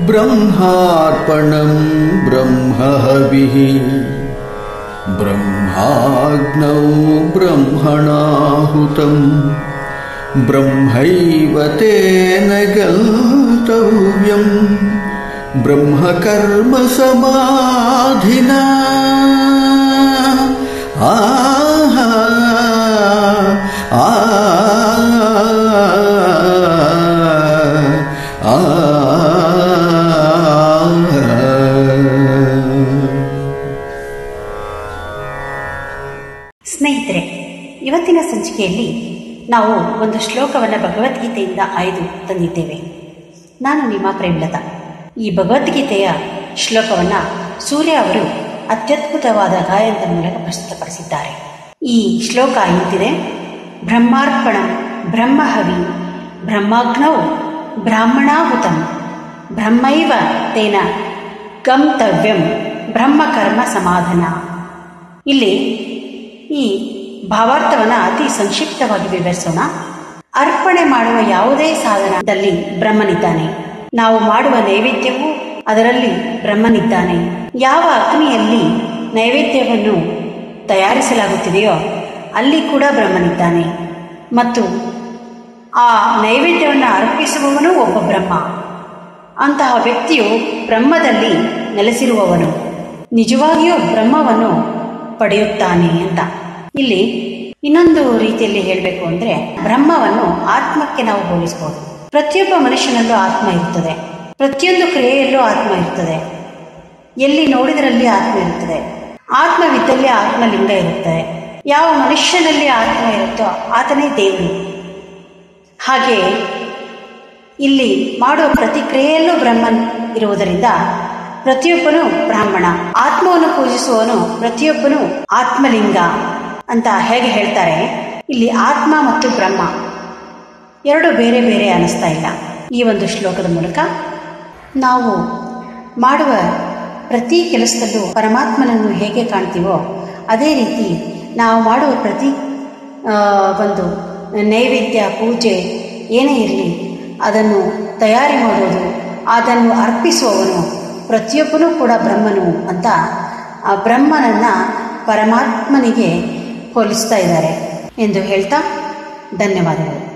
ब्रह्मार्पणं ब्रह्महविः ब्रह्माग्नौ ब्रह्मणाहुतं ब्रह्मैव तेन गन्तव्यं ब्रह्मकर्मसमाधिना आहा आ ಸ್ನೇಹಿತರೆ ಇವತ್ತಿನ ಸಂಚಿಕೆಯಲ್ಲಿ ನಾವು ಒಂದು ಶ್ಲೋಕವನ್ನು ಭಗವದ್ಗೀತೆಯಿಂದ ಆಯ್ದು ತಂದಿದ್ದೇವೆ ನಾನು ನಿಮ್ಮ ಪ್ರೇಮಲತಾ ಈ ಭಗವದ್ಗೀತೆಯ ಶ್ಲೋಕವನ್ನು ಸೂರ್ಯ ಅವರು ಅತ್ಯದ್ಭುತವಾದ ಗಾಯನದ ಮೂಲಕ ಪ್ರಸ್ತುತಪಡಿಸಿದ್ದಾರೆ ಈ ಶ್ಲೋಕ ಇಂತಿದೆ ಬ್ರಹ್ಮಾರ್ಪಣಂ ಬ್ರಹ್ಮಹವಿ ಬ್ರಹ್ಮಾಗ್ನೌ ಬ್ರಾಹ್ಮಣಾಹುತಂ ಬ್ರಹ್ಮೈವ ತೇನ ಗಂತವ್ಯಂ ಬ್ರಹ್ಮಕರ್ಮ ಸಮಾಧಾನ ಇಲ್ಲಿ ಈ ಭಾವಾರ್ಥವನ್ನು ಅತಿ ಸಂಕ್ಷಿಪ್ತವಾಗಿ ವಿವರಿಸೋಣ ಅರ್ಪಣೆ ಮಾಡುವ ಯಾವುದೇ ಸಾಧನದಲ್ಲಿ ಬ್ರಹ್ಮನಿದ್ದಾನೆ ನಾವು ಮಾಡುವ ನೈವೇದ್ಯವೂ ಅದರಲ್ಲಿ ಬ್ರಹ್ಮನಿದ್ದಾನೆ ಯಾವ ಅಗ್ನಿಯಲ್ಲಿ ನೈವೇದ್ಯವನ್ನು ತಯಾರಿಸಲಾಗುತ್ತಿದೆಯೋ ಅಲ್ಲಿ ಕೂಡ ಬ್ರಹ್ಮನಿದ್ದಾನೆ ಮತ್ತು ಆ ನೈವೇದ್ಯವನ್ನು ಅರ್ಪಿಸುವವನು ಒಬ್ಬ ಬ್ರಹ್ಮ ಅಂತಹ ವ್ಯಕ್ತಿಯು ಬ್ರಹ್ಮದಲ್ಲಿ ನೆಲೆಸಿರುವವನು ನಿಜವಾಗಿಯೂ ಬ್ರಹ್ಮವನ್ನು ಪಡೆಯುತ್ತಾನೆ ಅಂತ ಇಲ್ಲಿ ಇನ್ನೊಂದು ರೀತಿಯಲ್ಲಿ ಹೇಳಬೇಕು ಅಂದರೆ ಬ್ರಹ್ಮವನ್ನು ಆತ್ಮಕ್ಕೆ ನಾವು ಹೋಲಿಸಬಹುದು ಪ್ರತಿಯೊಬ್ಬ ಮನುಷ್ಯನಲ್ಲೂ ಆತ್ಮ ಇರುತ್ತದೆ ಪ್ರತಿಯೊಂದು ಕ್ರಿಯೆಯಲ್ಲೂ ಆತ್ಮ ಇರುತ್ತದೆ ಎಲ್ಲಿ ನೋಡಿದರಲ್ಲಿ ಆತ್ಮ ಇರುತ್ತದೆ ಆತ್ಮವಿದ್ದಲ್ಲಿ ಆತ್ಮಲಿಂಗ ಇರುತ್ತದೆ ಯಾವ ಮನುಷ್ಯನಲ್ಲಿ ಆತ್ಮ ಇರುತ್ತೋ ಆತನೇ ದೇವರು ಹಾಗೆ ಇಲ್ಲಿ ಮಾಡುವ ಪ್ರತಿಕ್ರಿಯೆಯಲ್ಲೂ ಬ್ರಹ್ಮನ್ ಇರುವುದರಿಂದ ಪ್ರತಿಯೊಬ್ಬನು ಬ್ರಾಹ್ಮಣ ಆತ್ಮವನ್ನು ಪೂಜಿಸುವವನು ಪ್ರತಿಯೊಬ್ಬನು ಆತ್ಮಲಿಂಗ ಅಂತ ಹೇಗೆ ಹೇಳ್ತಾರೆ ಇಲ್ಲಿ ಆತ್ಮ ಮತ್ತು ಬ್ರಹ್ಮ ಎರಡು ಬೇರೆ ಬೇರೆ ಅನ್ನಿಸ್ತಾ ಇಲ್ಲ ಈ ಒಂದು ಶ್ಲೋಕದ ಮೂಲಕ ನಾವು ಮಾಡುವ ಪ್ರತಿ ಕೆಲಸದಲ್ಲೂ ಪರಮಾತ್ಮನನ್ನು ಹೇಗೆ ಕಾಣ್ತೀವೋ ಅದೇ ರೀತಿ ನಾವು ಮಾಡುವ ಪ್ರತಿ ಆ, ಒಂದು ನೈವೇದ್ಯ ಪೂಜೆ ಏನೇ ಇರಲಿ ಅದನ್ನು ತಯಾರಿ ಮಾಡೋದು ಅದನ್ನು ಅರ್ಪಿಸುವವನು ಪ್ರತಿಯೊಬ್ಬನೂ ಕೂಡ ಬ್ರಹ್ಮನು ಅಂತ ಆ ಬ್ರಹ್ಮನನ್ನು ಪರಮಾತ್ಮನಿಗೆ ಹೋಲಿಸ್ತಾ ಇದ್ದಾರೆ ಎಂದು ಹೇಳ್ತಾ ಧನ್ಯವಾದಗಳು